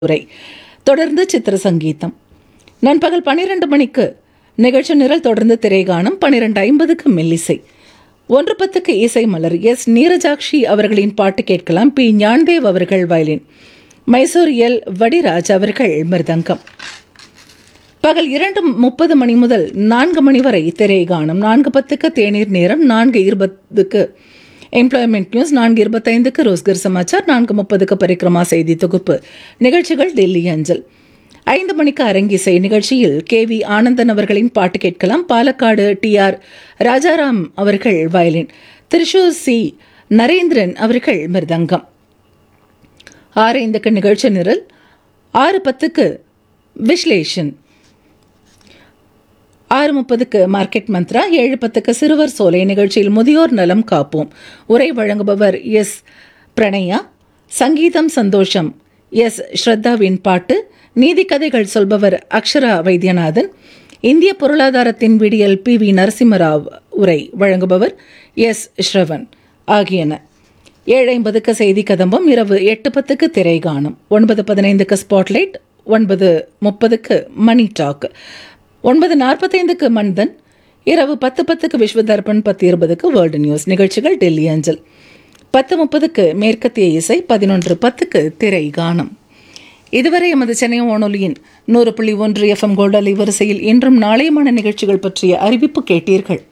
உரை தொடர்ந்து சித்திர சங்கீதம் நண்பகல் பன்னிரண்டு மணிக்கு நிகழ்ச்சி நிரல் தொடர்ந்து திரைகாணும் பன்னிரெண்டு ஐம்பதுக்கு மெல்லிசை ஒன்று பத்துக்கு இசை மலர் எஸ் நீரஜாக்ஷி அவர்களின் பாட்டு கேட்கலாம் பி ஞான்தேவ் அவர்கள் வயலின் மைசூர் எல் வடிராஜ் அவர்கள் மிருதங்கம் பகல் இரண்டு முப்பது மணி முதல் நான்கு மணி வரை திரை காணும் நான்கு பத்துக்கு தேநீர் நேரம் நான்கு இருபதுக்கு எம்ப்ளாய்மெண்ட் நியூஸ் நான்கு இருபத்தைந்துக்கு ரோஸ்கர் சமாச்சார் நான்கு முப்பதுக்கு பரிக்ரமா செய்தி தொகுப்பு நிகழ்ச்சிகள் டெல்லி அஞ்சல் ஐந்து மணிக்கு அரங்கிசை நிகழ்ச்சியில் கே வி ஆனந்தன் அவர்களின் பாட்டு கேட்கலாம் பாலக்காடு டி ஆர் ராஜாராம் அவர்கள் வயலின் திருஷூர் சி நரேந்திரன் அவர்கள் மிருதங்கம் ஆறு ஐந்துக்கு நிகழ்ச்சி நிரல் ஆறு பத்துக்கு விஸ்லேஷன் ஆறு முப்பதுக்கு மார்க்கெட் மந்த்ரா ஏழு பத்துக்கு சிறுவர் சோலை நிகழ்ச்சியில் முதியோர் நலம் காப்போம் உரை வழங்குபவர் எஸ் பிரணயா சங்கீதம் சந்தோஷம் எஸ் ஸ்ரத்தாவின் பாட்டு நீதி கதைகள் சொல்பவர் அக்ஷரா வைத்தியநாதன் இந்திய பொருளாதாரத்தின் விடியல் பி வி நரசிம்மராவ் உரை வழங்குபவர் எஸ் ஸ்ரவன் ஆகியன ஏழு ஐம்பதுக்கு செய்தி கதம்பம் இரவு எட்டு பத்துக்கு திரை காணும் ஒன்பது பதினைந்துக்கு ஸ்பாட்லைட் ஒன்பது முப்பதுக்கு மணி டாக் ஒன்பது நாற்பத்தைந்துக்கு மன்தன் இரவு பத்து பத்துக்கு விஸ்வ தர்பன் பத்து இருபதுக்கு வேர்ல்டு நியூஸ் நிகழ்ச்சிகள் டெல்லி அஞ்சல் பத்து முப்பதுக்கு மேற்கத்திய இசை பதினொன்று பத்துக்கு திரை கானம் இதுவரை எமது சென்னை வானொலியின் நூறு புள்ளி ஒன்று எஃப்எம் கோல்டு அலைவரிசையில் இன்றும் நாளையுமான நிகழ்ச்சிகள் பற்றிய அறிவிப்பு கேட்டீர்கள்